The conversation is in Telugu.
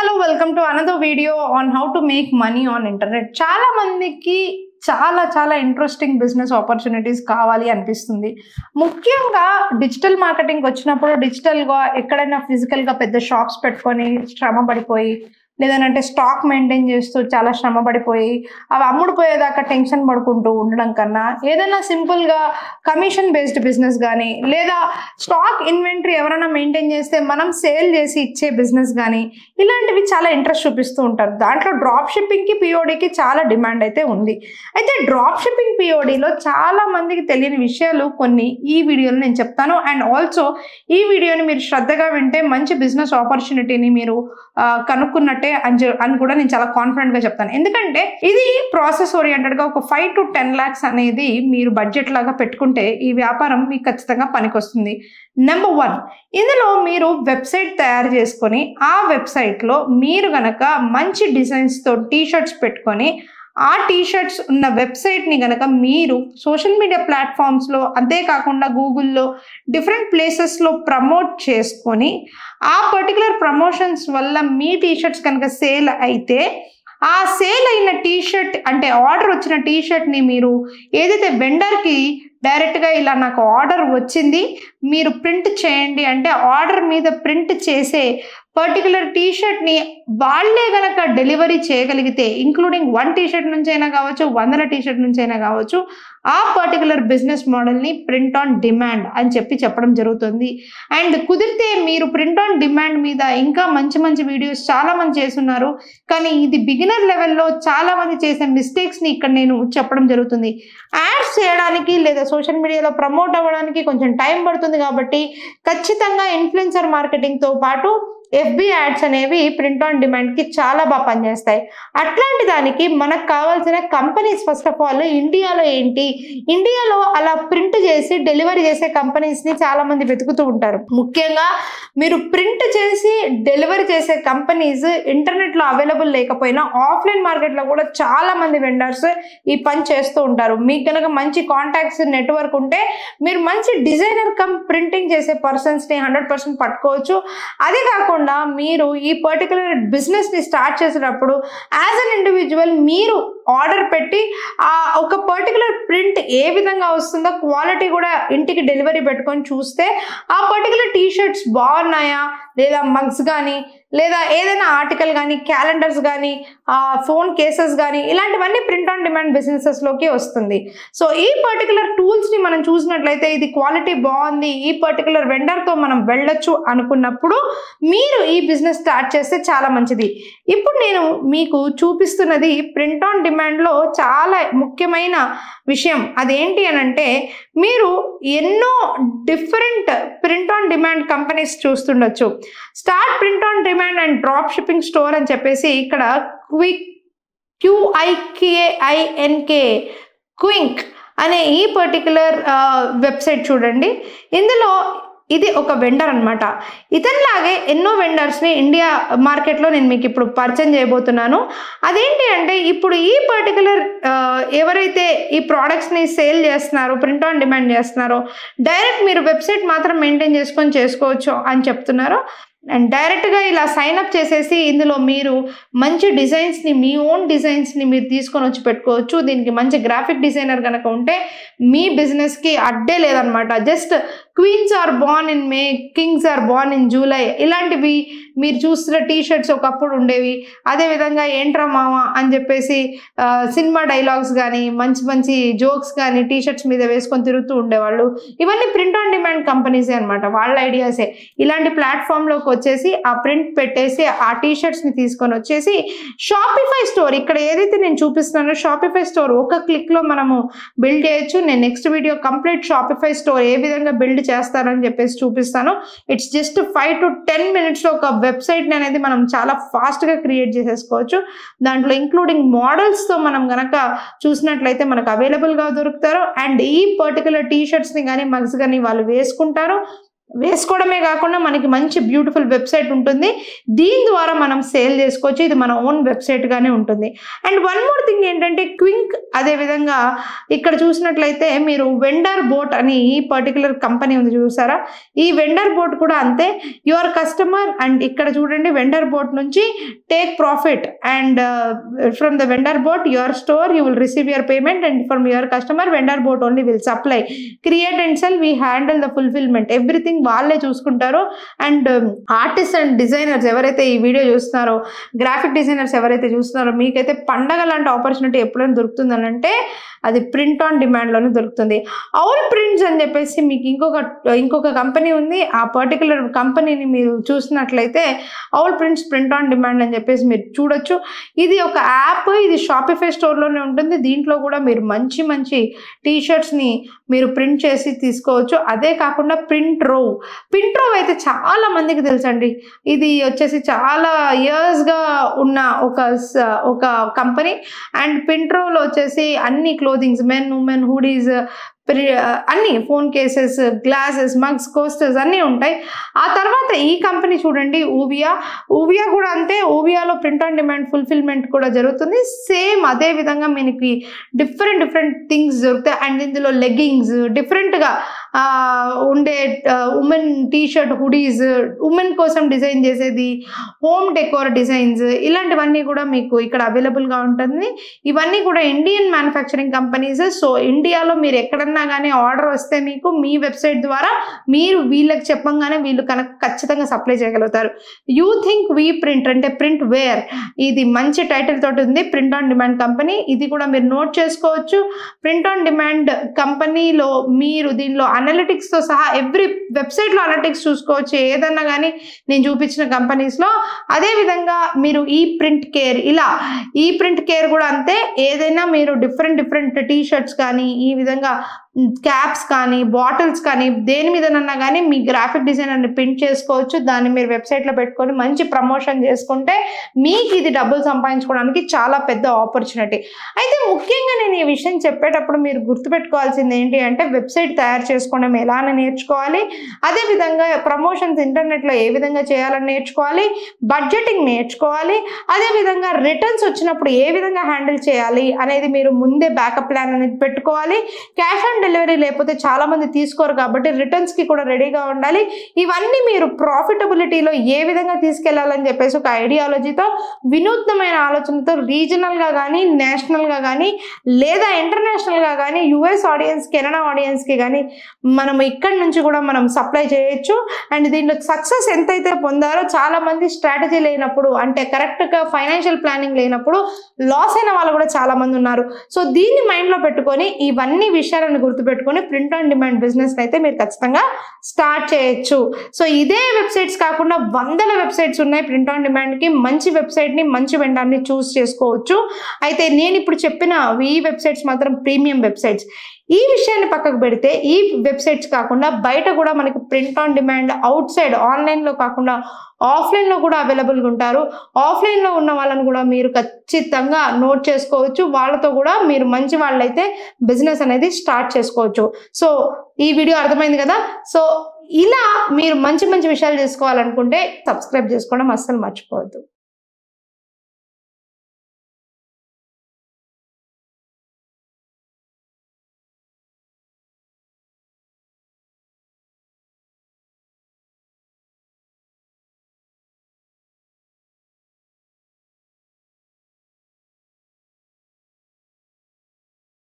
hello welcome to another video on how to make money on internet చాలా మందికి చాలా చాలా ఇంట్రెస్టింగ్ బిజినెస్ ఆపర్చునిటీస్ కావాలి అనిపిస్తుంది ముఖ్యంగా డిజిటల్ మార్కెటింగ్ వచ్చినప్పుడు డిజిటల్గా ఎక్కడైనా ఫిజికల్గా పెద్ద షాప్స్ పెట్టుకొని శ్రమ పడిపోయి లేదంటే స్టాక్ మెయింటైన్ చేస్తూ చాలా శ్రమ పడిపోయి అవి అమ్ముడుపోయేదాకా టెన్షన్ పడుకుంటూ ఉండడం కన్నా ఏదైనా సింపుల్గా కమిషన్ బేస్డ్ బిజినెస్ కానీ లేదా స్టాక్ ఇన్వెంటరీ ఎవరైనా మెయింటైన్ చేస్తే మనం సేల్ చేసి ఇచ్చే బిజినెస్ కానీ ఇలాంటివి చాలా ఇంట్రెస్ట్ చూపిస్తూ ఉంటారు దాంట్లో డ్రాప్ షిప్పింగ్కి పిఓడికి చాలా డిమాండ్ అయితే ఉంది అయితే డ్రాప్ షిప్పింగ్ పిఓడిలో చాలా మందికి తెలియని విషయాలు కొన్ని ఈ వీడియోలో నేను చెప్తాను అండ్ ఆల్సో ఈ వీడియోని మీరు శ్రద్ధగా వింటే మంచి బిజినెస్ ఆపర్చునిటీని మీరు ఆ, కనుక్కున్నట్టే అని చె- అని కూడా నేను చాలా కాన్ఫిడెంట్ గా చెప్తాను ఎందుకంటే ఇది ప్రాసెస్ ఓరియంటెడ్ గా ఒక ఫైవ్ టు టెన్ లాక్స్ అనేది మీరు బడ్జెట్ లాగా పెట్టుకుంటే ఈ వ్యాపారం మీకు ఖచ్చితంగా పనికొస్తుంది నెంబర్ వన్ ఇందులో మీరు వెబ్సైట్ తయారు చేసుకొని ఆ వెబ్సైట్లో మీరు గనక మంచి డిజైన్స్తో టీ షర్ట్స్ పెట్టుకొని ఆ టీ షర్ట్స్ ఉన్న వెబ్సైట్ని గనక మీరు సోషల్ మీడియా ప్లాట్ఫామ్స్లో అంతేకాకుండా గూగుల్లో డిఫరెంట్ ప్లేసెస్లో ప్రమోట్ చేసుకొని ఆ పర్టికులర్ ప్రమోషన్స్ వల్ల మీ టీ షర్ట్స్ కనుక సేల్ అయితే ఆ సేల్ అయిన టీ షర్ట్ అంటే ఆర్డర్ వచ్చిన టీ షర్ట్ని మీరు ఏదైతే వెండర్కి డైరెక్ట్గా ఇలా నాకు ఆర్డర్ వచ్చింది మీరు ప్రింట్ చేయండి అంటే ఆర్డర్ మీద ప్రింట్ చేసే పర్టికులర్ టీ షర్ట్ని వాళ్ళే గనక డెలివరీ చేయగలిగితే ఇంక్లూడింగ్ వన్ టీ షర్ట్ నుంచి అయినా కావచ్చు వందల టీ షర్ట్ నుంచి అయినా కావచ్చు ఆ పర్టికులర్ బిజినెస్ మోడల్ని ప్రింట్ ఆన్ డిమాండ్ అని చెప్పి చెప్పడం జరుగుతుంది అండ్ కుదిరితే మీరు ప్రింట్ ఆన్ డిమాండ్ మీద ఇంకా మంచి మంచి వీడియోస్ చాలా మంది చేస్తున్నారు కానీ ఇది బిగినర్ లెవెల్లో చాలా మంది చేసే మిస్టేక్స్ని ఇక్కడ నేను చెప్పడం జరుగుతుంది యాడ్స్ చేయడానికి లేదా సోషల్ మీడియాలో ప్రమోట్ అవ్వడానికి కొంచెం టైం పడుతుంది కాబట్టి ఖచ్చితంగా ఇన్ఫ్లుయెన్సర్ మార్కెటింగ్తో పాటు ఎఫ్బి యాడ్స్ అనేవి ప్రింట్ ఆన్ డిమాండ్కి చాలా బాగా పనిచేస్తాయి అట్లాంటి దానికి మనకు కావాల్సిన కంపెనీస్ ఫస్ట్ ఆఫ్ ఆల్ ఇండియాలో ఏంటి ఇండియాలో అలా ప్రింట్ చేసి డెలివరీ చేసే కంపెనీస్ని చాలా మంది వెతుకుతూ ఉంటారు ముఖ్యంగా మీరు ప్రింట్ చేసి డెలివరీ చేసే కంపెనీస్ ఇంటర్నెట్లో అవైలబుల్ లేకపోయినా ఆఫ్లైన్ మార్కెట్లో కూడా చాలా మంది వెండర్స్ ఈ పని చేస్తూ ఉంటారు మీకు కనుక మంచి కాంటాక్ట్స్ నెట్వర్క్ ఉంటే మీరు మంచి డిజైనర్ కమ్ ప్రింటింగ్ చేసే పర్సన్స్ని హండ్రెడ్ పర్సెంట్ పట్టుకోవచ్చు అదే కాకుండా మీరు ఈ పర్టికులర్ బిజినెస్ని స్టార్ట్ చేసేటప్పుడు యాజ్ అన్ ఇండివిజువల్ మీరు ఆర్డర్ పెట్టి ఆ ఒక పర్టికులర్ ప్రింట్ ఏ విధంగా వస్తుందో క్వాలిటీ కూడా ఇంటికి డెలివరీ పెట్టుకొని చూస్తే ఆ పర్టికులర్ టీ షర్ట్స్ బాగున్నాయా లేదా మగ్స్ కానీ లేదా ఏదైనా ఆర్టికల్ కానీ క్యాలెండర్స్ కానీ ఫోన్ కేసెస్ కానీ ఇలాంటివన్నీ ప్రింట్ ఆన్ డిమాండ్ బిజినెసెస్లోకి వస్తుంది సో ఈ పర్టికులర్ టూల్స్ని మనం చూసినట్లయితే ఇది క్వాలిటీ బాగుంది ఈ పర్టికులర్ వెండర్తో మనం వెళ్ళొచ్చు అనుకున్నప్పుడు మీరు ఈ బిజినెస్ స్టార్ట్ చేస్తే చాలా మంచిది ఇప్పుడు నేను మీకు చూపిస్తున్నది ప్రింట్ ఆన్ డిమాండ్లో చాలా ముఖ్యమైన విషయం అదేంటి అని అంటే మీరు ఎన్నో different print on demand companies చూస్తుండొచ్చు start print on demand and drop shipping store అని చెప్పేసి ఇక్కడ క్విక్ క్యూఐకేఐఎన్కే క్వింక్ అనే ఈ పర్టికులర్ వెబ్సైట్ చూడండి ఇందులో ఇది ఒక వెండర్ అనమాట ఇతనిలాగే ఎన్నో వెండర్స్ని ఇండియా మార్కెట్లో నేను మీకు ఇప్పుడు పరిచయం చేయబోతున్నాను అదేంటి అంటే ఇప్పుడు ఈ పర్టికులర్ ఎవరైతే ఈ ప్రోడక్ట్స్ని సేల్ చేస్తున్నారో ప్రింట్ ఆన్ డిమాండ్ చేస్తున్నారో డైరెక్ట్ మీరు వెబ్సైట్ మాత్రం మెయింటైన్ చేసుకొని చేసుకోవచ్చు అని చెప్తున్నారో అండ్ డైరెక్ట్గా ఇలా సైన్ అప్ చేసేసి ఇందులో మీరు మంచి డిజైన్స్ని మీ ఓన్ డిజైన్స్ని మీరు తీసుకొని వచ్చి పెట్టుకోవచ్చు దీనికి మంచి గ్రాఫిక్ డిజైనర్ కనుక ఉంటే మీ బిజినెస్కి అడ్డే లేదనమాట just queens are born in May kings are born in July ఇలాంటివి మీరు చూస్తున్న టీ షర్ట్స్ ఒకప్పుడు ఉండేవి అదేవిధంగా ఏంట్రా మామ అని చెప్పేసి ఆ, సినిమా డైలాగ్స్ కానీ మంచి మంచి జోక్స్ కానీ టీ షర్ట్స్ మీద వేసుకొని తిరుగుతూ ఉండేవాళ్ళు ఇవన్నీ ప్రింట్ ఆన్ డిమాండ్ కంపెనీసే అనమాట వాళ్ళ ఐడియాసే ఇలాంటి ప్లాట్ఫామ్లోకి వచ్చేసి ఆ ప్రింట్ పెట్టేసి ఆ టీ షర్ట్స్ని తీసుకొని వచ్చేసి షాపిఫై స్టోర్ ఇక్కడ ఏదైతే నేను చూపిస్తున్నానో షాపిఫై స్టోర్ ఒక క్లిక్లో మనము బిల్డ్ చేయొచ్చు నేను next video complete Shopify store ఏ విధంగా బిల్డ్ చేస్తారని చెప్పేసి చూపిస్తాను it's just five to ten మినిట్స్లో ఒక వెబ్సైట్ని అనేది మనం చాలా ఫాస్ట్గా క్రియేట్ చేసేసుకోవచ్చు దాంట్లో ఇంక్లూడింగ్ మోడల్స్తో మనం గనక చూసినట్లయితే మనకు అవైలబుల్గా దొరుకుతారు అండ్ ఈ పర్టికులర్ టీ షర్ట్స్ని కానీ మగ్స్ కానీ వాళ్ళు వేసుకుంటారు వేసుకోవడమే కాకుండా మనకి మంచి బ్యూటిఫుల్ వెబ్సైట్ ఉంటుంది దీని ద్వారా మనం సేల్ చేసుకోవచ్చు ఇది మన ఓన్ వెబ్సైట్గానే ఉంటుంది అండ్ వన్ మోర్ థింగ్ ఏంటంటే క్వింక్ అదేవిధంగా ఇక్కడ చూసినట్లయితే మీరు వెండర్ బోట్ అని ఈ పర్టికులర్ కంపెనీ ఉంది చూసారా ఈ వెండర్ బోట్ కూడా అంతే యువర్ కస్టమర్ అండ్ ఇక్కడ చూడండి వెండర్ బోట్ నుంచి take profit and from the vendor boat your store you will receive your payment and from your customer vendor boat only will supply create and sell we handle the fulfilment everything వాళ్ళే చూసుకుంటారు అండ్ ఆర్టిస్ట్ అండ్ డిజైనర్స్ ఎవరైతే ఈ వీడియో చూస్తున్నారో గ్రాఫిక్ డిజైనర్స్ ఎవరైతే చూస్తున్నారో మీకైతే పండగ లాంటి ఆపర్చునిటీ ఎప్పుడైనా దొరుకుతుందని అంటే అది ప్రింట్ ఆన్ డిమాండ్లోనే దొరుకుతుంది అవుల్ ప్రింట్స్ అని చెప్పేసి మీకు ఇంకొక ఇంకొక కంపెనీ ఉంది ఆ పర్టికులర్ కంపెనీని మీరు చూసినట్లయితే owl prints print on demand అని చెప్పేసి మీరు చూడొచ్చు ఇది ఒక యాప్ ఇది షాపిఫై స్టోర్లోనే ఉంటుంది దీంట్లో కూడా మీరు మంచి మంచి టీ షర్ట్స్ని మీరు ప్రింట్ చేసి తీసుకోవచ్చు అదే కాకుండా ప్రింట్ రో ప్రింట్ రో అయితే చాలా మందికి తెలుసండి ఇది వచ్చేసి చాలా ఇయర్స్గా ఉన్న ఒక స- ఒక కంపెనీ అండ్ పింట్రోలో వచ్చేసి అన్ని క్లోదింగ్స్ మెన్ ఉమెన్ హుడీస్ అన్ని phone cases glasses mugs coasters అన్నీ ఉంటాయి ఆ తర్వాత ఈ కంపెనీ చూడండి ఊవియా ఊవియా కూడా అంతే ఊవియాలో ప్రింట్ ఆన్ డిమాండ్ ఫుల్ఫిల్మెంట్ కూడా జరుగుతుంది సేమ్ అదే విధంగా మనకి డిఫరెంట్ డిఫరెంట్ థింగ్స్ దొరుకుతాయి అండ్ ఇందులో లెగ్గింగ్స్ డిఫరెంట్గా ఉండే women T shirt hoodies women కోసం డిజైన్ చేసేది హోమ్ డెకోర్ డిజైన్స్ ఇలాంటివన్నీ కూడా మీకు ఇక్కడ అవైలబుల్గా ఉంటుంది ఇవన్నీ కూడా ఇండియన్ మ్యానుఫ్యాక్చరింగ్ కంపెనీస్ సో ఇండియాలో మీరు ఎక్కడన్నా కానీ ఆర్డర్ వస్తే మీకు మీ వెబ్సైట్ ద్వారా మీరు వీళ్ళకి చెప్పంగానే వీళ్ళు కనుక ఖచ్చితంగా సప్లై చేయగలుగుతారు యూ థింక్ వీ ప్రింట్ అంటే ప్రింట్ వేర్ ఇది మంచి టైటిల్ తోటి ఉంది ప్రింట్ ఆన్ డిమాండ్ కంపెనీ ఇది కూడా మీరు నోట్ చేసుకోవచ్చు ప్రింట్ ఆన్ డిమాండ్ కంపెనీలో మీరు దీనిలో అనలిటిక్స్తో సహా ఎవ్రీ వెబ్సైట్లో అనలిటిక్స్ చూసుకోవచ్చు ఏదన్నా కానీ నేను చూపించిన కంపెనీస్లో అదేవిధంగా మీరు ఈ ప్రింట్ కేర్ ఇలా ఈ ప్రింట్ కేర్ కూడా అంతే ఏదైనా మీరు డిఫరెంట్ డిఫరెంట్ టీ షర్ట్స్ కానీ ఈ విధంగా క్యాప్స్ కానీ బాటిల్స్ కానీ దేని మీదనన్నా కానీ మీ గ్రాఫిక్ డిజైనర్ని ప్రింట్ చేసుకోవచ్చు దాన్ని మీరు వెబ్సైట్లో పెట్టుకొని మంచి ప్రమోషన్ చేసుకుంటే మీకు ఇది డబ్బులు సంపాదించుకోవడానికి చాలా పెద్ద ఆపర్చునిటీ అయితే ముఖ్యంగా నేను ఈ విషయం చెప్పేటప్పుడు మీరు గుర్తుపెట్టుకోవాల్సింది ఏంటి అంటే వెబ్సైట్ తయారు చేసుకోవడం ఎలా అని నేర్చుకోవాలి అదేవిధంగా ప్రమోషన్స్ ఇంటర్నెట్లో ఏ విధంగా చేయాలని నేర్చుకోవాలి బడ్జెటింగ్ నేర్చుకోవాలి అదేవిధంగా రిటర్న్స్ వచ్చినప్పుడు ఏ విధంగా హ్యాండిల్ చేయాలి అనేది మీరు ముందే బ్యాకప్ ప్లాన్ అనేది పెట్టుకోవాలి క్యాష్ ఆన్ డెలివరీ లేకపోతే చాలా మంది తీసుకోరు కాబట్టి రిటర్న్స్ కి కూడా రెడీగా ఉండాలి ఇవన్నీ మీరు ప్రాఫిటబిలిటీలో ఏ విధంగా తీసుకెళ్లాలని చెప్పేసి ఒక ఐడియాలజీతో వినూత్నమైన ఆలోచనతో రీజనల్ గా కానీ నేషనల్ గా కానీ లేదా ఇంటర్నేషనల్ గా కానీ యుఎస్ ఆడియన్స్ కెనడా ఆడియన్స్ కి కానీ మనం ఇక్కడి నుంచి కూడా మనం సప్లై చేయొచ్చు అండ్ దీంట్లో సక్సెస్ ఎంతైతే పొందారో చాలా మంది స్ట్రాటజీ లేనప్పుడు అంటే కరెక్ట్ గా ఫైనాన్షియల్ ప్లానింగ్ లేనప్పుడు లాస్ అయిన వాళ్ళు కూడా చాలా మంది ఉన్నారు సో దీన్ని మైండ్ లో పెట్టుకొని ఇవన్నీ విషయాలను గుర్తుపెట్టుకొని ప్రింట్ ఆన్ డిమాండ్ బిజినెస్ అయితే మీరు ఖచ్చితంగా స్టార్ట్ చేయొచ్చు సో ఇదే వెబ్సైట్స్ కాకుండా వందల వెబ్సైట్స్ ఉన్నాయి ప్రింట్ ఆన్ డిమాండ్ కి మంచి వెబ్సైట్ ని మంచి వెండర్ని చూస్ చేసుకోవచ్చు అయితే నేను ఇప్పుడు చెప్పిన ఈ వెబ్సైట్స్ మాత్రం ప్రీమియం వెబ్సైట్స్ ఈ విషయాన్ని పక్కకు పెడితే ఈ వెబ్సైట్స్ కాకుండా బయట కూడా మనకి print on demand outside ఆన్లైన్లో కాకుండా ఆఫ్లైన్లో కూడా అవైలబుల్గా ఉంటారు ఆఫ్లైన్లో ఉన్న వాళ్ళని కూడా మీరు ఖచ్చితంగా నోట్ చేసుకోవచ్చు వాళ్ళతో కూడా మీరు మంచి వాళ్ళైతే బిజినెస్ అనేది స్టార్ట్ చేసుకోవచ్చు సో ఈ వీడియో అర్థమైంది కదా సో ఇలా మీరు మంచి మంచి విషయాలు చేసుకోవాలనుకుంటే సబ్స్క్రైబ్ చేసుకోవడం అస్సలు మర్చిపోవద్దు